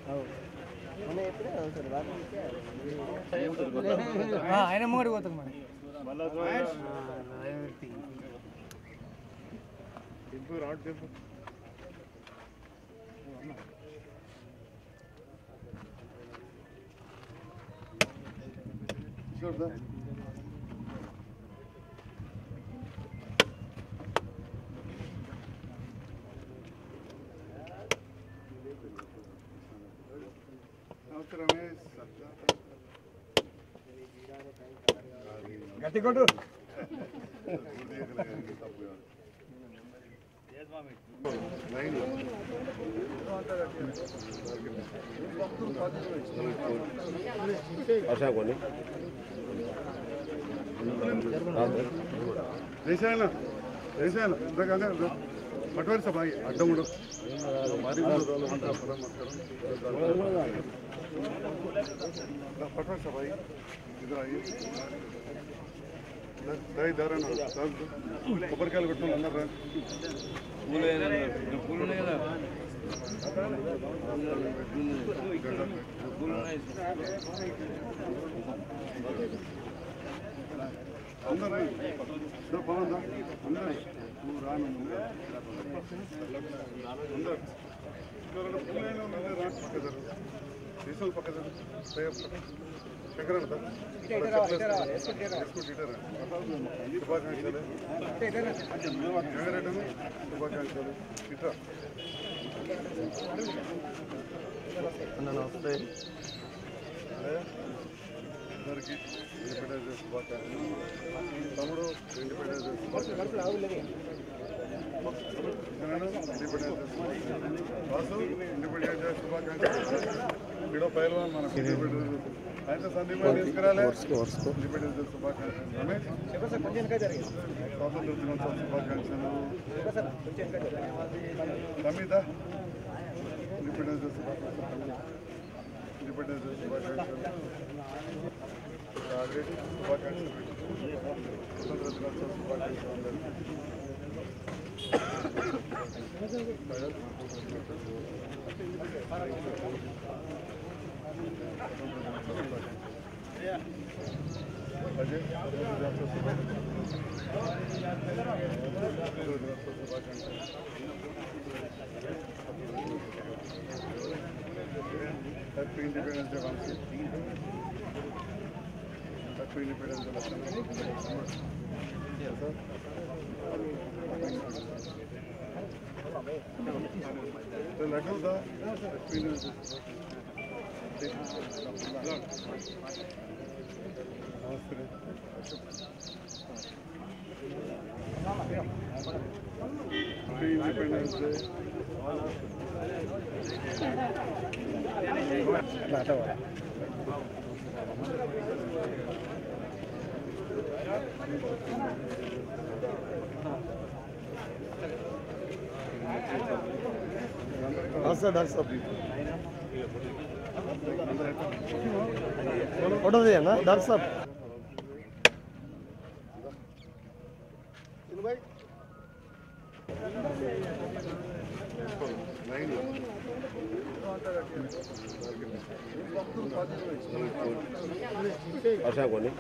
ఆయన మూడు పోతుంది మరి గట్టి కొట్టు వర్షాకొని వేసాయన వేసాయన ఇంతకానే పట్టుబడి సభ అడ్డం ఉండదు పట్టుబడి సభ ఇద్దరు అయ్యి దయ దారాన కొబ్బరికాయలు పెట్టుకుని అందరు అందరూ ఇదో పవన్ దా అందరూ నువ్వు రాను అందరూ ఎవరైనా పుల్లైన ఉన్నది రా పక్క జరు సీసల్ పక్క జరు శంకర్ శుభాకాంక్షలు జగరెడ్డి శుభాకాంక్షలు ఇట్లా నమస్తే అందరికీ ఇండిపెండెన్స్ డే శుభాకాంక్షలు తమ్ముడు ఇండిపెండెన్స్ డే శుభాకాంక్షలు independence day Vasu independence day శుభాకాంక్షలు వీడో పైల్వాన్ మన ఇండిపెండెన్స్ డే. అయితే సందీప్ గారు తీసుకురాలే ఇండిపెండెన్స్ డే శుభాకాంక్షలు రమేష్ స్వాతంత్ర దినోత్సవ శుభాకాంక్షలు సమిత ఇండిపెండెన్స్ డే శుభాకాంక్షలు ఇండిపెండెన్స్ డే శుభాకాంక్షలు ఆల్రెడీ శుభాకాంక్షలు స్వతంత్ర దినోత్సవ శుభాకాంక్షలు అందరికీ అజయ్ స్వతంత్ర దినోత్సవ శుభాకాంక్షలు happy independence day Vamshi happy independence day Laxman లడ్డు దా హ్యాపీ నమస్తే హ్యాపీ ఇండిపెండెన్స్ డే నమస్తే డాక్టర్ సాబ్ ఫోటో తీయన్నా డాక్టర్ సాబ్ వర్షాకొని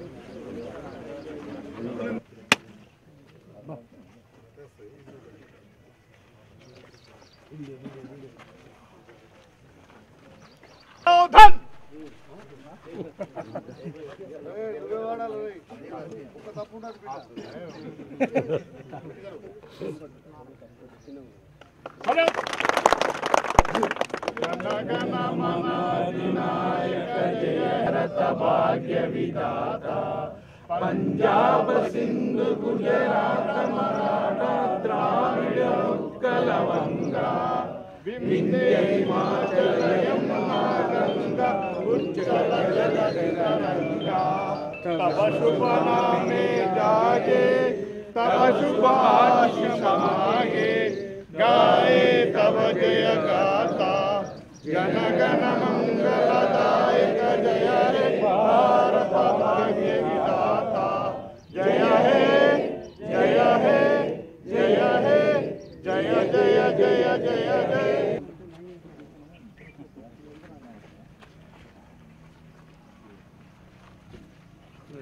तब शुभ नामे जागे तब शुभ आशीष मागे गाए तब जय गाता जन गण मंगलदायक जय हे भारत भाग्य विधाता जय हे जय हे जय हे जय जय जय जय जय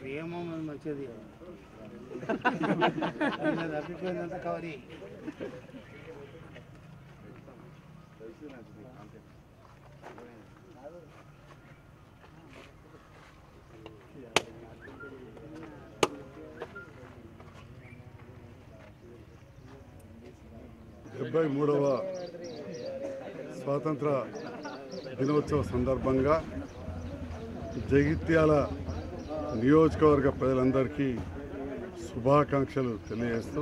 ఏమో మరి మంచిది తప్పిపోయిందంత కవరి డెబ్బై మూడవ స్వాతంత్ర దినోత్సవ సందర్భంగా జగిత్యాల నియోజకవర్గ ప్రజలందరికీ శుభాకాంక్షలు తెలియజేస్తూ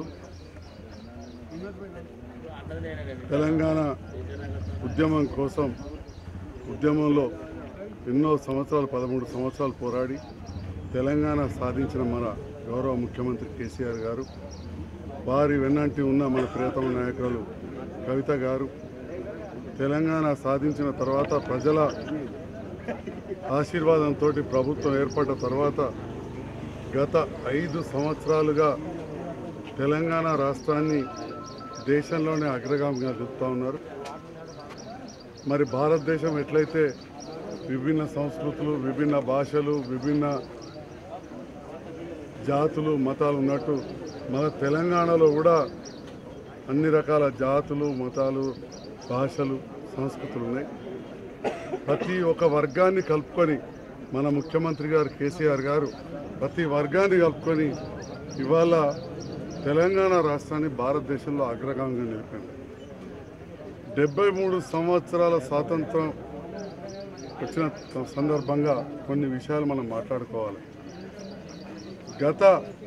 తెలంగాణ ఉద్యమం కోసం ఉద్యమంలో ఎన్నో సంవత్సరాలు పదమూడు సంవత్సరాలు పోరాడి తెలంగాణ సాధించిన మన గౌరవ ముఖ్యమంత్రి కేసీఆర్ గారు వారి వెన్నంటి ఉన్న మన ప్రియతమ నాయకులు కవిత గారు తెలంగాణ సాధించిన తర్వాత ప్రజల ఆశీర్వాదంతో ప్రభుత్వం ఏర్పడ్డ తర్వాత గత ఐదు సంవత్సరాలుగా తెలంగాణ రాష్ట్రాన్ని దేశంలోనే అగ్రగామిగా చూపుతా ఉన్నారు మరి భారతదేశం ఎట్లయితే విభిన్న సంస్కృతులు విభిన్న భాషలు విభిన్న జాతులు మతాలు ఉన్నట్టు మన తెలంగాణలో కూడా అన్ని రకాల జాతులు మతాలు భాషలు సంస్కృతులు ఉన్నాయి ప్రతి ఒక్క వర్గాన్ని కలుపుకొని మన ముఖ్యమంత్రి గారు కేసీఆర్ గారు ప్రతి వర్గాన్ని కలుపుకొని ఇవాళ తెలంగాణ రాష్ట్రాన్ని భారతదేశంలో అగ్రగామిగా నిలిపారు డెబ్బై మూడు సంవత్సరాల స్వాతంత్రం వచ్చిన సందర్భంగా కొన్ని విషయాలు మనం మాట్లాడుకోవాలి గత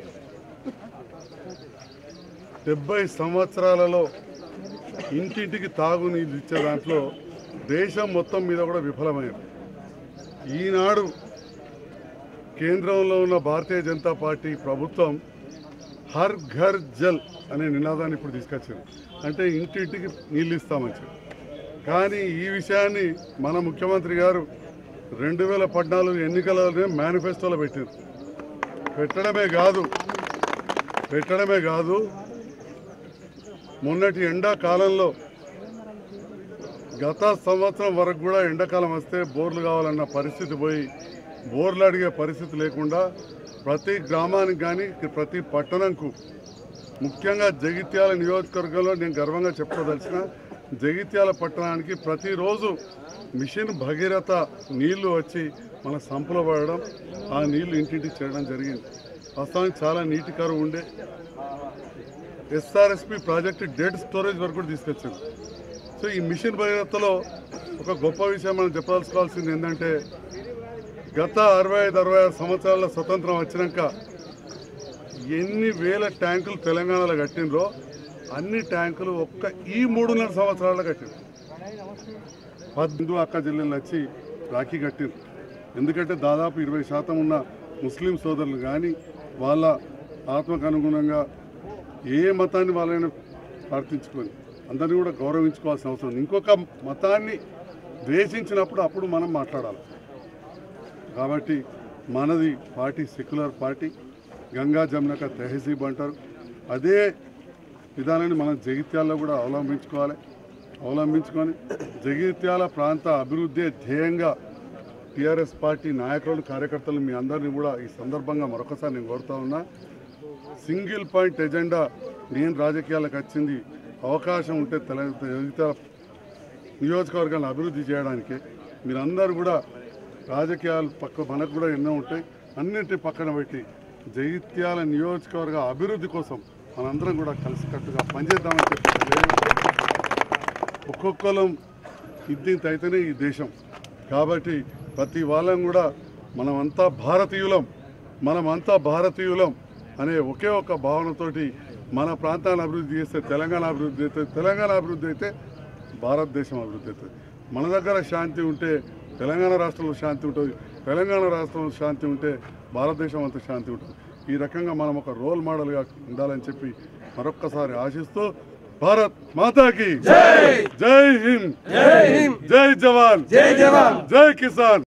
డెబ్బై సంవత్సరాలలో ఇంటింటికి తాగునీళ్ళు ఇచ్చే దాంట్లో దేశం మొత్తం మీద కూడా విఫలమైంది ఈనాడు కేంద్రంలో ఉన్న భారతీయ జనతా పార్టీ ప్రభుత్వం హర్ ఘర్ జల్ అనే నినాదాన్ని ఇప్పుడు తీసుకొచ్చింది అంటే ఇంటింటికి నీళ్ళు ఇస్తామని చెప్పి కానీ ఈ విషయాన్ని మన ముఖ్యమంత్రి గారు రెండు వేల పద్నాలుగు ఎన్నికలనే మేనిఫెస్టోలో పెట్టారు పెట్టడమే కాదు పెట్టడమే కాదు మొన్నటి ఎండాకాలంలో గత సంవత్సరం వరకు కూడా ఎండాకాలం వస్తే బోర్లు కావాలన్న పరిస్థితి పోయి బోర్లు అడిగే పరిస్థితి లేకుండా ప్రతి గ్రామానికి కానీ ప్రతి పట్టణంకు ముఖ్యంగా జగిత్యాల నియోజకవర్గంలో నేను గర్వంగా చెప్పుకోదలిచిన జగిత్యాల పట్టణానికి ప్రతిరోజు మిషన్ భగీరథ నీళ్లు వచ్చి మన సంపులో పడడం ఆ నీళ్లు ఇంటింటికి చేయడం జరిగింది వాస్తవానికి చాలా నీటి కరువు ఉండే ఎస్ఆర్ఎస్పి ప్రాజెక్టు డెడ్ స్టోరేజ్ వరకు కూడా తీసుకొచ్చింది సో ఈ మిషన్ భగీరథలో ఒక గొప్ప విషయం మనం చెప్పాల్సుకోవాల్సింది ఏంటంటే గత అరవై ఐదు అరవై ఆరు సంవత్సరాల స్వతంత్రం వచ్చినాక ఎన్ని వేల ట్యాంకులు తెలంగాణలో కట్టినరో అన్ని ట్యాంకులు ఒక్క ఈ మూడున్నర సంవత్సరాల్లో కట్టిండ్రు పద్దు అక్క జిల్లాలు వచ్చి రాఖీ కట్టిండ్రు ఎందుకంటే దాదాపు ఇరవై శాతం ఉన్న ముస్లిం సోదరులు కానీ వాళ్ళ ఆత్మకు అనుగుణంగా ఏ మతాన్ని వాళ్ళైనా ప్రార్థించుకొని అందరినీ కూడా గౌరవించుకోవాల్సిన అవసరం ఉంది ఇంకొక మతాన్ని ద్వేషించినప్పుడు అప్పుడు మనం మాట్లాడాలి కాబట్టి మనది పార్టీ సెక్యులర్ పార్టీ గంగా జమునక తెహజీబ్ అంటారు అదే విధానాన్ని మనం జగిత్యాలలో కూడా అవలంబించుకోవాలి అవలంబించుకొని జగిత్యాల ప్రాంత అభివృద్ధి ధ్యేయంగా టీఆర్ఎస్ పార్టీ నాయకులు కార్యకర్తలు మీ అందరినీ కూడా ఈ సందర్భంగా మరొకసారి నేను కోరుతా ఉన్నా సింగిల్ పాయింట్ ఎజెండా నేను రాజకీయాలకు వచ్చింది అవకాశం ఉంటే తెల జగిత్యాల నియోజకవర్గాలను అభివృద్ధి చేయడానికి మీరందరూ కూడా రాజకీయాలు పక్క మనకు కూడా ఎన్నో ఉంటాయి అన్నింటి పక్కన పెట్టి జగిత్యాల నియోజకవర్గ అభివృద్ధి కోసం మనందరం కూడా కలిసికట్టుగా పనిచేద్దామని చెప్పి తెలియజేస్తున్నాను. ఒక్కొక్కరం ఇంతింత అయితేనే ఈ దేశం కాబట్టి ప్రతి వాళ్ళం కూడా మనమంతా భారతీయులం మనమంతా భారతీయులం అనే ఒకే ఒక భావనతోటి మన ప్రాంతాన్ని అభివృద్ధి చేస్తే తెలంగాణ అభివృద్ధి అయితే తెలంగాణ అభివృద్ధి అయితే భారతదేశం అభివృద్ధి అవుతుంది మన దగ్గర శాంతి ఉంటే తెలంగాణ రాష్ట్రంలో శాంతి ఉంటుంది తెలంగాణ రాష్ట్రంలో శాంతి ఉంటే భారతదేశం అంతా శాంతి ఉంటుంది ఈ రకంగా మనం ఒక రోల్ మోడల్గా ఉండాలని చెప్పి మరొక్కసారి ఆశిస్తూ భారత్ మాతాకి జై హింద్ జై జవాన్ జై జవాన్ జై కిసాన్